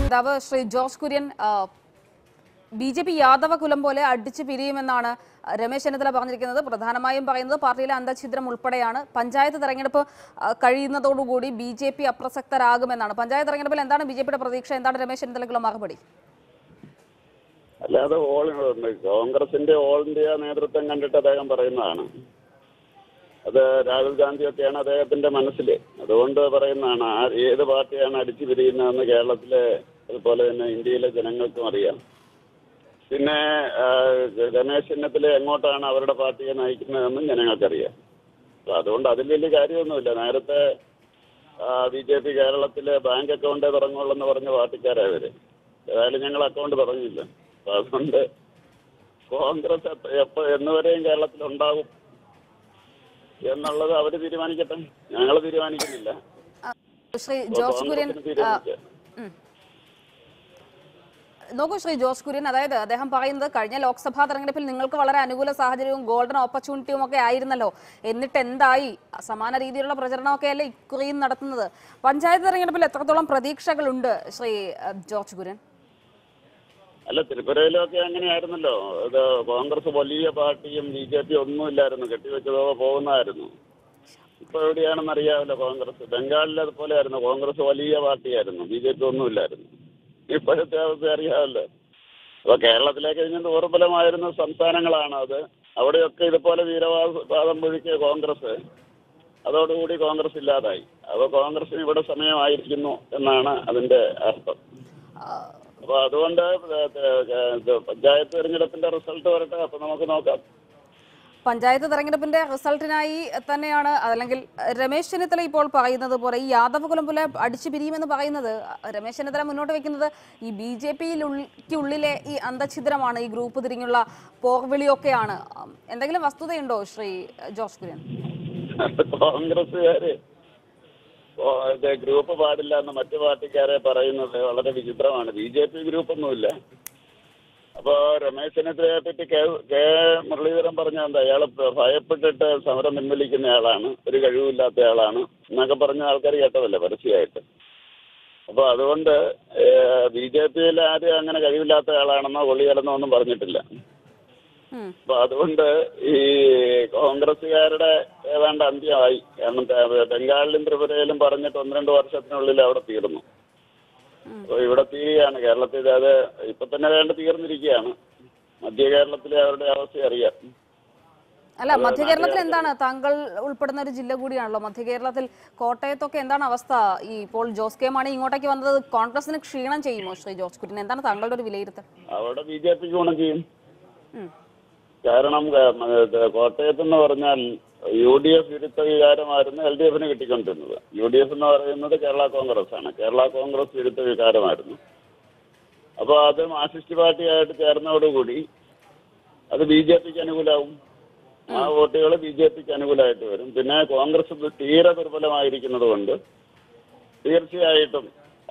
നേതാവ് Shri George Kurian B J P യാദവ കുലം പോലെ അടിച്ചു പിരിയുമെന്നാണ് രമേശ് ചെന്നിത്തല പറഞ്ഞിരിക്കുന്നത് പ്രധാനമായും പറയുന്നത് പാർട്ടിയിലെ അന്തഛിദ്രം ഉൾപ്പെടെയാണ് പഞ്ചായത്ത് തെരഞ്ഞെടുപ്പ് ആ, കഴിയുന്നതോടുകൂടി ബി ജെ പി അപ്രസക്തരാകുമെന്നാണ് പഞ്ചായത്ത് തെരഞ്ഞെടുപ്പിൽ എന്താണ് ബി ജെ പിയുടെ പ്രതീക്ഷ എന്താണ് രമേശ് ചെന്നിത്തലയ്ക്കുള്ള മറുപടി അല്ലാതെ ഓൾ കോൺഗ്രസിന്റെ ഓൾ ഇന്ത്യ നേതൃത്വം കണ്ടിട്ട് അദ്ദേഹം പറയുന്നതാണ് അത് രാഹുൽ ഗാന്ധിയൊക്കെയാണ് അദ്ദേഹത്തിന്റെ മനസ്സിൽ അതുകൊണ്ട് പറയുന്നതാണ് ആ ഏത് പാർട്ടിയാണ് അടിച്ചു പിരിയുന്നതെന്ന് കേരളത്തിലെ അതുപോലെ തന്നെ ഇന്ത്യയിലെ ജനങ്ങൾക്കും അറിയാം പിന്നെ ആ, രമേശ് ചെന്നിത്തല എങ്ങോട്ടാണ് അവരുടെ പാർട്ടിയെ നയിക്കുന്നതെന്നും ജനങ്ങൾക്കറിയാം അപ്പൊ അതുകൊണ്ട് അതിൽ വലിയ കാര്യമൊന്നുമില്ല നേരത്തെ ബി ജെ പി കേരളത്തിലെ ബാങ്ക് അക്കൗണ്ട് തുടങ്ങുള്ളൂ പറഞ്ഞ പാർട്ടിക്കാരാ ഇവര് ഏതായാലും ഞങ്ങൾ അക്കൗണ്ട് തുടങ്ങിയില്ല അപ്പൊ അതുകൊണ്ട് കോൺഗ്രസ് എപ്പ- എപ്പോ എന്നുവരെയും കേരളത്തിൽ ഉണ്ടാകും എന്നുള്ളത് അവര് തീരുമാനിക്കട്ടെ ഞങ്ങൾ തീരുമാനിക്കുന്നില്ല ശ്രീ അപ്പൊ ജോർജ് കുര്യൻ കോൺഗ്രസിന് ആ, തീരുമാനിക്കാം നോക്കൂ ശ്രീ ജോർജ് കുര്യൻ അതായത് അദ്ദേഹം പറയുന്നത് കഴിഞ്ഞ ലോക്സഭാ തെരഞ്ഞെടുപ്പിൽ നിങ്ങൾക്ക് വളരെ അനുകൂല സാഹചര്യവും ഗോൾഡൻ ഓപ്പർച്യൂണിറ്റിയും ഒക്കെ ആയിരുന്നല്ലോ എന്നിട്ട് എന്തായി സമാന രീതിയിലുള്ള പ്രചരണമൊക്കെയല്ലേ ഇക്കുറിയും നടത്തുന്നത് പഞ്ചായത്ത് തെരഞ്ഞെടുപ്പിൽ എത്രത്തോളം പ്രതീക്ഷകളുണ്ട് ശ്രീ അഹ്, ജോർജ് കുര്യൻ അല്ല ത്രിപുരയിലൊക്കെ അങ്ങനെയായിരുന്നല്ലോ ഇത് കോൺഗ്രസ് വലിയ പാർട്ടിയും ബി ജെ പി ഒന്നുമില്ലായിരുന്നു കെട്ടിവെച്ചതോ പോകുന്നതായിരുന്നു ഇപ്പൊ എവിടെയാണെന്ന് അറിയാമല്ലോ കോൺഗ്രസ് ബംഗാളിൽ അതുപോലെയായിരുന്നു കോൺഗ്രസ് വലിയ പാർട്ടിയായിരുന്നു ബി ജെ പി ഒന്നുമില്ലായിരുന്നു ഇപ്പോഴത്തെ അവസ്ഥ അറിയാമല്ലോ അപ്പൊ കേരളത്തിലേക്ക് കഴിഞ്ഞ ദുർബലമായിരുന്ന സംസ്ഥാനങ്ങളാണ് അത് അവിടെയൊക്കെ ഇതുപോലെ വീരവാദം പൊഴിക്കിയ കോൺഗ്രസ് അതോടുകൂടി കോൺഗ്രസ് ഇല്ലാതായി അപ്പൊ കോൺഗ്രസിന് ഇവിടെ സമയമായിരിക്കുന്നു എന്നാണ് അതിന്റെ അർത്ഥം അപ്പൊ അതുകൊണ്ട് ഇത് പഞ്ചായത്ത് തെരഞ്ഞെടുപ്പിന്റെ റിസൾട്ട് വരട്ടെ അപ്പൊ നമുക്ക് നോക്കാം പഞ്ചായത്ത് തെരഞ്ഞെടുപ്പിന്റെ റിസൾട്ടിനായി തന്നെയാണ് അല്ലെങ്കിൽ രമേശ് ചെന്നിത്തല ഇപ്പോൾ പറയുന്നത് പോലെ ഈ യാദവ് കുലം പോലെ അടിച്ചു പിരിയുമെന്ന് പറയുന്നത് രമേശ് ചെന്നിത്തല മുന്നോട്ട് വെക്കുന്നത് ഈ ബി ജെ പിയിലുള്ളിലെ ഈ അന്തഛിദ്രമാണ് ഈ ഗ്രൂപ്പ് തിരിഞ്ഞുള്ള പോർവിളിയൊക്കെയാണ് എന്തെങ്കിലും വസ്തുതയുണ്ടോ ശ്രീ ജോർജ് കുര്യൻ കോൺഗ്രസ്സുകാര് ഓ- ഇത് ഗ്രൂപ്പ് പാടില്ല എന്ന് മറ്റു പാർട്ടിക്കാരെ പറയുന്നത് വളരെ വിചിത്രമാണ് ബി ജെ പി ഗ്രൂപ്പൊന്നുമില്ല അപ്പൊ രമേശ് ചെന്നിത്തലയെ പറ്റി കെ കെ മുരളീധരൻ പറഞ്ഞ എന്താ അയാള് ഭയപ്പെട്ടിട്ട് സമരം പിൻവലിക്കുന്നയാളാണ് ഒരു കഴിവില്ലാത്ത ആളാണ് എന്നൊക്കെ പറഞ്ഞ ആൾക്കാർ കേട്ടതല്ലേ പരസ്യമായിട്ട് അപ്പൊ അതുകൊണ്ട് ബി ജെ പിയിൽ ആരും അങ്ങനെ കഴിവില്ലാത്ത ആളാണെന്നോ കൊള്ളിയാലെന്നോ ഒന്നും പറഞ്ഞിട്ടില്ല ഉം. അപ്പൊ അതുകൊണ്ട് ഈ കോൺഗ്രസ്സുകാരുടെ ഏതാണ്ട് അന്ത്യമായി കാരണം ത- ബംഗാളിലും ത്രിപുരയിലും പറഞ്ഞിട്ട് ഒന്ന് രണ്ട് വർഷത്തിനുള്ളിൽ അവിടെ തീർന്നു അപ്പൊ ഇവിടെ തീരുകയാണ് കേരളത്തിൽ അത് ഇപ്പൊ തന്നെ വേണ്ട തീർന്നിരിക്കുകയാണ് മധ്യ കേരളത്തിലെ അവരുടെ അവസ്ഥ അറിയാം അല്ല മധ്യ കേരളത്തിൽ എന്താണ് താങ്കൾ ഉൾപ്പെടുന്ന ഒരു ജില്ല കൂടിയാണല്ലോ മധ്യ കേരളത്തിൽ കോട്ടയത്തൊക്കെ എന്താണ് അവസ്ഥ ഈ ഇപ്പോൾ ജോസ് കെ മാണി ഇങ്ങോട്ടേക്ക് വന്നത് കോൺഗ്രസിന് ക്ഷീണം ചെയ്യുമോ ശ്രീ ജോർജ് കുര്യൻ എന്താണ് താങ്കളുടെ ഒരു വിലയിരുത്തൽ അവിടെ ബി ജെ പിക്ക് ഗുണം ചെയ്യും ഉം. കാരണം ഏ, മ, ഇത് കോട്ടയത്ത് എന്ന് പറഞ്ഞാൽ യു ഡി എഫ് വിരുദ്ധ വികാരമായിരുന്നു എൽ ഡി എഫിന് കിട്ടിക്കൊണ്ടിരുന്നത് യു ഡി എഫ് എന്ന് പറയുന്നത് കേരള കോൺഗ്രസ് ആണ് കേരള കോൺഗ്രസ് വിരുദ്ധ വികാരമായിരുന്നു അപ്പോൾ അത് മാർക്സിസ്റ്റ് പാർട്ടിയായിട്ട് ചേർന്നതോടുകൂടി അത് ബി ജെ പിക്ക് അനുകൂലമാവും ആ വോട്ടുകൾ ബി ജെ പിക്ക് അനുകൂലമായിട്ട് വരും പിന്നെ കോൺഗ്രസ് തീരെ ദുർബലമായിരിക്കുന്നത് കൊണ്ട് തീർച്ചയായിട്ടും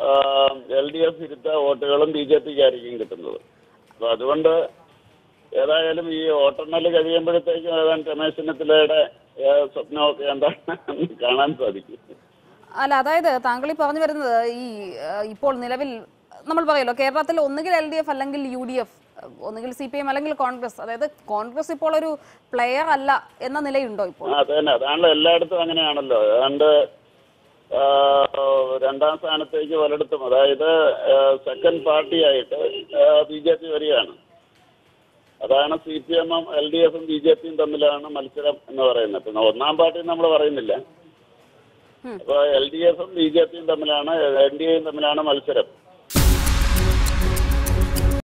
എൽ ഡി എഫ് വിരുദ്ധ വോട്ടുകളും ബി ജെ പിക്ക് ആയിരിക്കും കിട്ടുന്നത് അപ്പൊ അതുകൊണ്ട് ഏതായാലും ഈ വോട്ടെണ്ണൽ കഴിയുമ്പോഴത്തേക്കും ഏതാണ്ട് രമേശ് ചെന്നിത്തലയുടെ ഏ, സ്വപ്നമൊക്കെ എന്താണെന്ന് കാണാൻ സാധിക്കും അല്ല അതായത് താങ്കൾ ഈ പറഞ്ഞു വരുന്നത് ഈ ഏഹ്, ഇപ്പോൾ നിലവിൽ നമ്മൾ പറയല്ലോ കേരളത്തിൽ ഒന്നുകിൽ എൽ ഡി എഫ് അല്ലെങ്കിൽ യു ഡി എഫ് ഒന്നുകിൽ സി പി എം അല്ലെങ്കിൽ കോൺഗ്രസ് അതായത് കോൺഗ്രസ് ഇപ്പോൾ ഒരു പ്ലെയർ അല്ല എന്ന നിലയുണ്ടോ ഇപ്പോൾ ആ അത് തന്നെ അതാണല്ലോ എല്ലായിടത്തും അങ്ങനെയാണല്ലോ ഏതാണ്ട് ആ, രണ്ടാം സ്ഥാനത്തേക്ക് പലയിടത്തും അതായത് സെക്കൻഡ് പാർട്ടിയായിട്ട് ബി ജെ പി വരികയാണ് അതാണ് സി പി എമ്മും എൽ ഡി എഫും ബി ജെ പിയും തമ്മിലാണ് മത്സരം എന്ന് പറയുന്നത് പിന്നെ ഒന്നാം പാർട്ടി നമ്മൾ പറയുന്നില്ല ഉം. അപ്പൊ എൽ ഡി എഫും ബി ജെ പിയും തമ്മിലാണ് എൻ ഡി എയും തമ്മിലാണ് മത്സരം